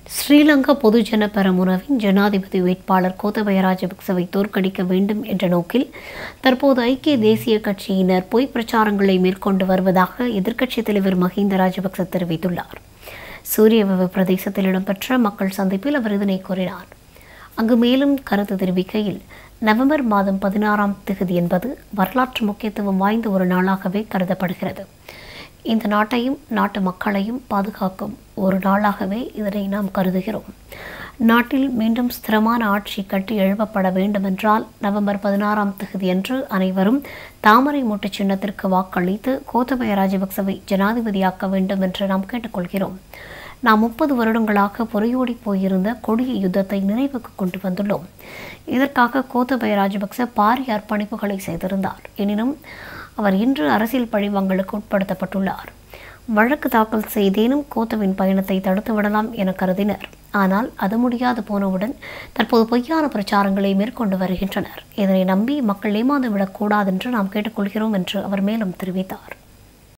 ஸ்ரீலங்கா பொதுஜன பெரமுனவின் ஜனாதிபதி வேட்பாளர் கோத்தபய ராஜபக்சவை தோற்கடிக்க வேண்டும் என்ற நோக்கில் தற்போது ஐக்கிய தேசிய கட்சியினர் பொய் பிரச்சாரங்களை மேற்கொண்டு வருவதாக எதிர்க்கட்சித் தலைவர் மஹிந்த ராஜபக்ச தெரிவித்துள்ளார் சூரியவெவ பிரதேசத்தில் இடம்பெற்ற மக்கள் சந்திப்பில் அவர் இதனை கூறினார் அங்கு மேலும் கருத்து தெரிவிக்கையில் நவம்பர் மாதம் பதினாறாம் தேதி என்பது வரலாற்று முக்கியத்துவம் வாய்ந்த ஒரு நாளாகவே கருதப்படுகிறது இந்த நாட்டையும் நாட்டு மக்களையும் பாதுகாக்கும் ஒரு நாளாகவே இதனை நாம் கருதுகிறோம் நாட்டில் மீண்டும் ஸ்திரமான ஆட்சி கட்டி எழுப்பப்பட வேண்டுமென்றால் நவம்பர் பதினாறாம் தேதியன்று அனைவரும் தாமரை மூட்டு சின்னத்திற்கு வாக்களித்து கோத்தபய ராஜபக்சவை ஜனாதிபதியாக்க வேண்டும் என்று நாம் கேட்டுக்கொள்கிறோம் நாம் முப்பது வருடங்களாக பொறையோடி போயிருந்த கொடிய யுத்தத்தை நிறைவுக்கு கொண்டு வந்துள்ளோம் இதற்காக கோத்தபய ராஜபக்ச பாரிய அர்ப்பணிப்புகளை செய்திருந்தார் எனினும் அவர் இன்று அரசியல் பழிவாங்களுக்கு உட்படுத்தப்பட்டுள்ளார் வழக்கு தாக்கல் செய்தேனும் கோத்தவின் பயணத்தை தடுத்து விடலாம் என கருதினர் ஆனால் அது முடியாது போனவுடன் தற்போது பொய்யான பிரச்சாரங்களை மேற்கொண்டு வருகின்றனர் இதனை நம்பி மக்கள் ஏமாந்து விடக்கூடாதென்று நாம் கேட்டுக்கொள்கிறோம் என்று அவர் மேலும் தெரிவித்தார்